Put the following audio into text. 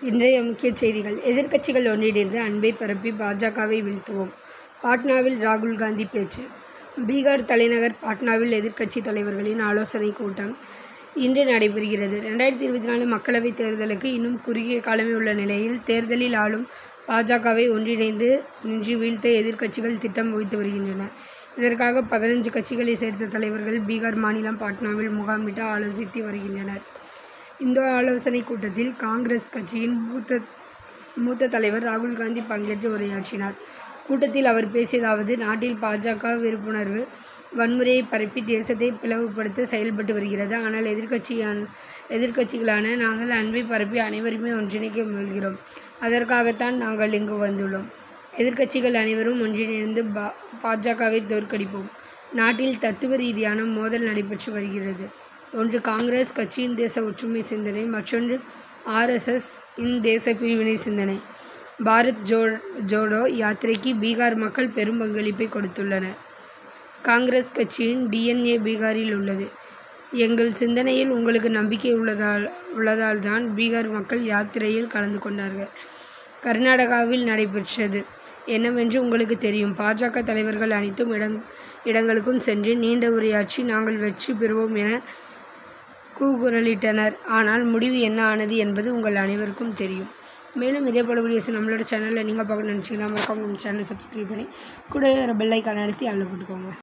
இன்றைய முக்கிய செய்திகள் எதிர்க்கட்சிகள் ஒன்றிணைந்து அன்பை பரப்பி பாஜகவை வீழ்த்துவோம் பாட்னாவில் ராகுல் காந்தி பேச்சு பீகார் தலைநகர் பாட்னாவில் எதிர்க்கட்சி தலைவர்களின் ஆலோசனைக் கூட்டம் இன்று நடைபெறுகிறது ரெண்டாயிரத்தி இருபத்தி நாலு மக்களவைத் தேர்தலுக்கு இன்னும் குறுகிய காலமே உள்ள நிலையில் தேர்தலில் ஆளும் பாஜகவை ஒன்றிணைந்து நின்று வீழ்த்த எதிர்க்கட்சிகள் திட்டம் வகுத்து வருகின்றன இதற்காக பதினஞ்சு கட்சிகளை சேர்ந்த தலைவர்கள் பீகார் மாநிலம் பாட்னாவில் முகாமிட்டு ஆலோசித்து வருகின்றனர் இந்த ஆலோசனைக் கூட்டத்தில் காங்கிரஸ் கட்சியின் மூத்த மூத்த தலைவர் ராகுல் காந்தி பங்கேற்று உரையாற்றினார் கூட்டத்தில் அவர் பேசியதாவது நாட்டில் பாஜக வெறுப்புணர்வு வன்முறையை பரப்பி தேசத்தை பிளவுபடுத்த செயல்பட்டு வருகிறது ஆனால் எதிர்க்கட்சியான எதிர்க்கட்சிகளான நாங்கள் அன்பை பரப்பி அனைவருமே ஒன்றிணைக்க முயல்கிறோம் அதற்காகத்தான் நாங்கள் இங்கு வந்துள்ளோம் எதிர்க்கட்சிகள் அனைவரும் ஒன்றிணைந்து பா பாஜகவை தோற்கடிப்போம் நாட்டில் தத்துவ ரீதியான மோதல் நடைபெற்று வருகிறது ஒன்று காங்கிரஸ் கட்சியின் தேச ஒற்றுமை சிந்தனை மற்றொன்று ஆர்எஸ்எஸ் இன் தேச பிரிவினை சிந்தனை பாரத் ஜோ ஜோடோ யாத்திரைக்கு பீகார் மக்கள் பெரும் பங்களிப்பை கொடுத்துள்ளனர் காங்கிரஸ் கட்சியின் டிஎன்ஏ பீகாரில் உள்ளது எங்கள் சிந்தனையில் உங்களுக்கு நம்பிக்கை உள்ளதால் உள்ளதால் தான் பீகார் மக்கள் யாத்திரையில் கலந்து கொண்டார்கள் கர்நாடகாவில் நடைபெற்றது என்னவென்று உங்களுக்கு தெரியும் பாஜக தலைவர்கள் அனைத்தும் இடங் இடங்களுக்கும் சென்று நீண்ட உரையாற்றி நாங்கள் வெற்றி பெறுவோம் என கூக்குரலிட்டனர் ஆனால் முடிவு என்ன ஆனது என்பது உங்கள் அனைவருக்கும் தெரியும் மேலும் இதே போல வீடியோஸ் நம்மளோட சேனலில் நீங்கள் பார்க்க நினச்சிங்கன்னா மறக்காம நம்ம சேனலை சப்ஸ்கிரைப் பண்ணி கூட பெல் ஐக்கான் அழுத்தி அதில் போட்டுக்கோங்க